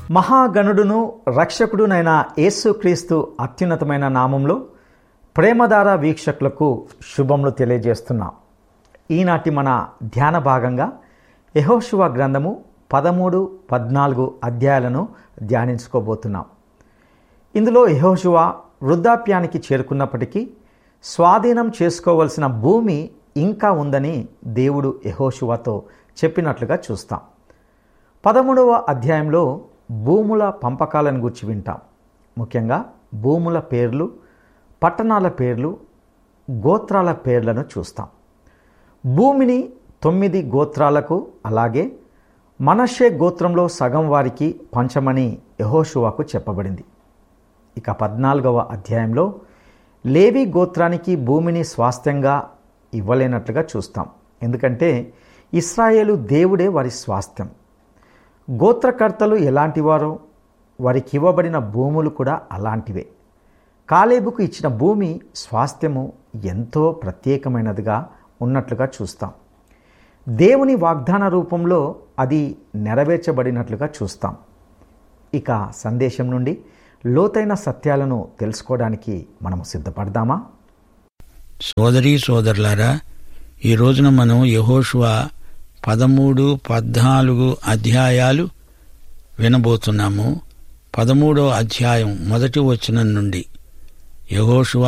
మహాగణుడును రక్షకుడునైన యేసుక్రీస్తు అత్యున్నతమైన నామంలో ప్రేమధార వీక్షకులకు శుభములు తెలియజేస్తున్నాం ఈనాటి మన ధ్యాన భాగంగా యహోశువ గ్రంథము పదమూడు పద్నాలుగు అధ్యాయాలను ధ్యానించుకోబోతున్నాం ఇందులో యహోశువ వృద్ధాప్యానికి చేరుకున్నప్పటికీ స్వాధీనం చేసుకోవలసిన భూమి ఇంకా ఉందని దేవుడు యహోశువతో చెప్పినట్లుగా చూస్తాం పదమూడవ అధ్యాయంలో భూముల పంపకాలను గురించి వింటాం ముఖ్యంగా భూముల పేర్లు పట్టణాల పేర్లు గోత్రాల పేర్లను చూస్తాం భూమిని తొమ్మిది గోత్రాలకు అలాగే మనషే గోత్రంలో సగం వారికి పంచమని యహోషువాకు చెప్పబడింది ఇక పద్నాలుగవ అధ్యాయంలో లేవి గోత్రానికి భూమిని స్వాస్థ్యంగా ఇవ్వలేనట్లుగా చూస్తాం ఎందుకంటే ఇస్రాయేలు దేవుడే వారి స్వాస్థ్యం గోత్రకర్తలు ఎలాంటివారో వారికి ఇవ్వబడిన భూములు కూడా అలాంటివే కాలేబుకు ఇచ్చిన భూమి స్వాస్థ్యము ఎంతో ప్రత్యేకమైనదిగా ఉన్నట్లుగా చూస్తాం దేవుని వాగ్దాన రూపంలో అది నెరవేర్చబడినట్లుగా చూస్తాం ఇక సందేశం నుండి లోతైన సత్యాలను తెలుసుకోవడానికి మనము సిద్ధపడదామా సోదరీ సోదరులారా ఈ రోజున మనం యహోషువ పదమూడు పద్నాలుగు అధ్యాయాలు వినబోతున్నాము పదమూడో అధ్యాయం మొదటి వచనం నుండి యహోషువ